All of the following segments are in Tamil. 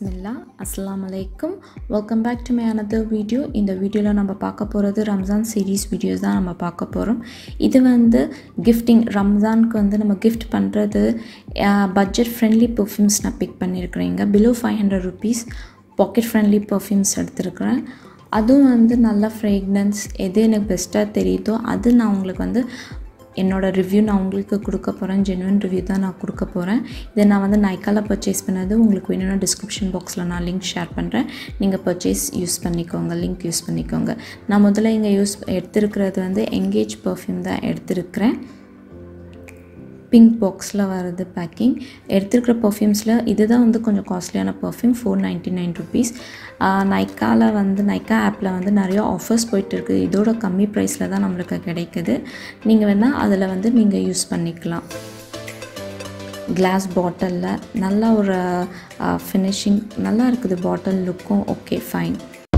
பிஸ்மில்லா அஸ்ஸலாமு அலைக்கும் welcome back to my another video இந்த வீடியோவில் நம்ம பார்க்க போகிறது ரம்ஜான் சீரீஸ் வீடியோஸ் தான் நம்ம பார்க்க போகிறோம் இது வந்து கிஃப்டிங் ரம்ஜானுக்கு வந்து நம்ம கிஃப்ட் பண்ணுறது பட்ஜெட் ஃப்ரெண்ட்லி பர்ஃப்யூம்ஸ் நான் பிக் பண்ணியிருக்கிறேங்க below five hundred rupees pocket friendly perfumes எடுத்திருக்கிறேன் அதுவும் வந்து நல்ல ஃப்ரேக்னன்ஸ் எது எனக்கு பெஸ்ட்டாக தெரியுதோ அது நான் உங்களுக்கு வந்து என்னோடய ரிவ்யூ நான் உங்களுக்கு கொடுக்க போகிறேன் ஜென்வன் ரிவ்யூ தான் நான் கொடுக்க போகிறேன் இதை நான் வந்து நைக்காவில் பர்ச்சேஸ் பண்ணது உங்களுக்கு வேணும்னா டிஸ்கிரிப்ஷன் பாக்ஸில் நான் லிங்க் ஷேர் பண்ணுறேன் நீங்கள் பர்ச்சேஸ் யூஸ் பண்ணிக்கோங்க லிங்க் யூஸ் பண்ணிக்கோங்க நான் முதல்ல இங்கே யூஸ் எடுத்திருக்கிறது வந்து எங்கேஜ் பர்ஃப்யூம் தான் எடுத்திருக்கிறேன் பிங்க் பாக்ஸில் வருது பேக்கிங் எடுத்துருக்கிற பர்ஃப்யூம்ஸில் இதுதான் வந்து கொஞ்சம் காஸ்ட்லியான perfume four ninety nine rupees நைக்காவில் வந்து நைக்கா ஆப்பில் வந்து நிறைய ஆஃபர்ஸ் போயிட்டு இருக்குது இதோட கம்மி ப்ரைஸில் தான் நம்மளுக்கு கிடைக்குது நீங்கள் வேணால் அதில் வந்து நீங்கள் யூஸ் பண்ணிக்கலாம் கிளாஸ் பாட்டிலில் நல்லா ஒரு ஃபினிஷிங் நல்லா இருக்குது பாட்டில் லுக்கும் ஓகே ஃபைன்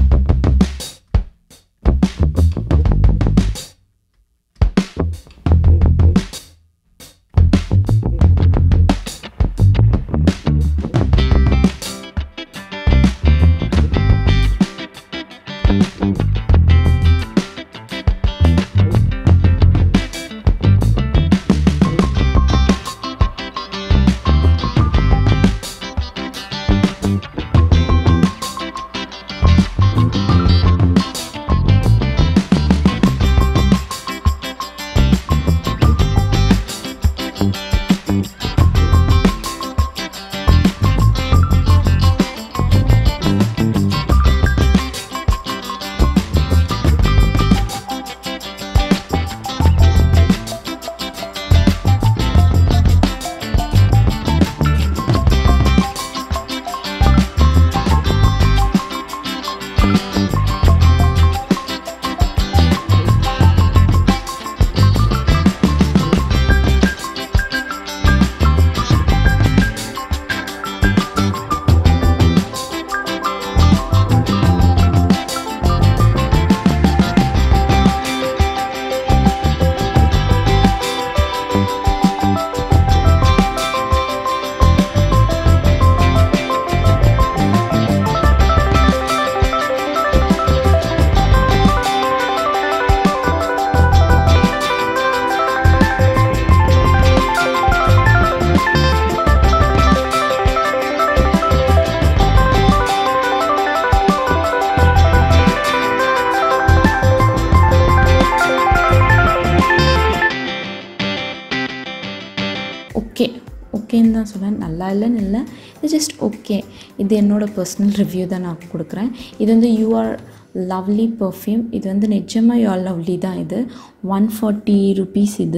ஓகே ஓகேன்னு தான் சொல்லுவேன் நல்லா இல்லைன்னு இல்லை இது ஜஸ்ட் ஓகே இது என்னோடய பர்சனல் ரிவ்யூ தான் நான் கொடுக்குறேன் இது வந்து யூஆர் லவ்லி பர்ஃப்யூம் இது வந்து நிஜமாக யூஆர் லவ்லி தான் இது ஒன் ஃபார்ட்டி ருபீஸ் இது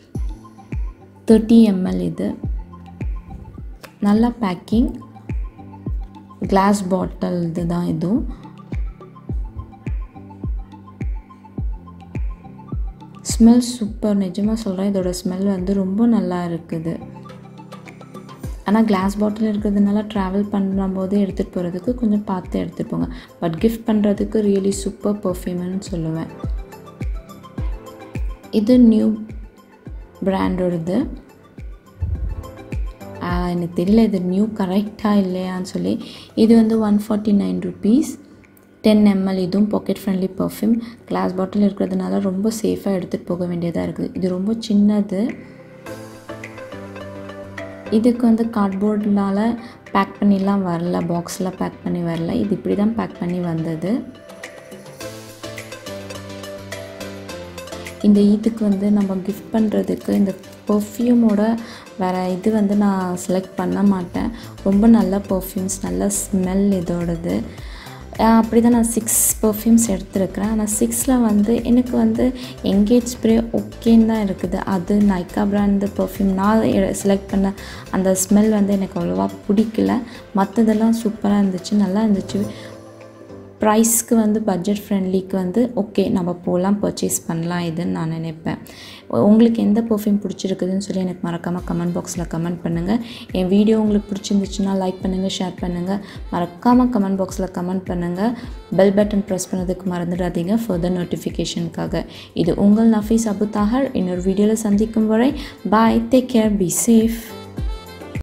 தேர்ட்டி எம்எல் இது நல்லா பேக்கிங் கிளாஸ் பாட்டில் இது தான் இதுவும் ஸ்மெல் சூப்பர் நிஜமாக சொல்கிறேன் இதோட ஸ்மெல் வந்து ரொம்ப நல்லா இருக்குது ஆனால் கிளாஸ் பாட்டில் இருக்கிறதுனால ட்ராவல் பண்ணும்போது எடுத்துகிட்டு போகிறதுக்கு கொஞ்சம் பார்த்து எடுத்துகிட்டு போங்க பட் கிஃப்ட் பண்ணுறதுக்கு ரியலி சூப்பர் பர்ஃப்யூம்னு சொல்லுவேன் இது நியூ பிராண்டோடது எனக்கு தெரியல இது நியூ கரெக்டாக இல்லையான்னு சொல்லி இது வந்து one forty nine rupees ten ML இதுவும் pocket friendly perfume glass bottle இருக்கிறதுனால ரொம்ப சேஃபாக எடுத்துகிட்டு போக வேண்டியதாக இருக்குது இது ரொம்ப சின்னது இதுக்கு வந்து கார்ட்போர்ட்னால பேக் பண்ணிலாம் வரல பாக்ஸில் பேக் பண்ணி வரல இது இப்படி தான் பேக் பண்ணி வந்தது இந்த ஈத்துக்கு வந்து நம்ம கிஃப்ட் பண்ணுறதுக்கு இந்த பர்ஃப்யூமோட வேறு இது வந்து நான் செலக்ட் பண்ண மாட்டேன் ரொம்ப நல்ல பர்ஃப்யூம்ஸ் நல்ல ஸ்மெல் இதோடது அப்படி தான் நான் சிக்ஸ் பர்ஃப்யூம்ஸ் எடுத்திருக்கிறேன் ஆனால் சிக்ஸில் வந்து எனக்கு வந்து எங்கேஜ் ஸ்ப்ரே ஓகேன்னு தான் இருக்குது அது நைக்கா பிராண்டு பர்ஃப்யூம் நான் செலக்ட் பண்ண அந்த ஸ்மெல் வந்து எனக்கு அவ்வளோவா பிடிக்கல மற்றதெல்லாம் சூப்பராக இருந்துச்சு நல்லா இருந்துச்சு ப்ரைஸ்க்கு வந்து பட்ஜெட் ஃப்ரெண்ட்லிக்கு வந்து ஓகே நம்ம போகலாம் பர்ச்சேஸ் பண்ணலாம் இதுன்னு நான் நினைப்பேன் உங்களுக்கு எந்த பர்ஃப்யூம் பிடிச்சிருக்குதுன்னு சொல்லி எனக்கு மறக்காமல் கமெண்ட் பாக்ஸில் கமெண்ட் பண்ணுங்கள் என் வீடியோ உங்களுக்கு பிடிச்சிருந்துச்சுன்னா லைக் பண்ணுங்கள் ஷேர் பண்ணுங்கள் மறக்காமல் கமெண்ட் பாக்ஸில் கமெண்ட் பண்ணுங்கள் பெல் பட்டன் ப்ரெஸ் பண்ணதுக்கு மறந்துடாதீங்க ஃபர்தர் நோட்டிஃபிகேஷனுக்காக இது உங்கள் நஃபீஸ் அபு தாஹர் இன்னொரு வீடியோவில் சந்திக்கும் வரை bye take care be safe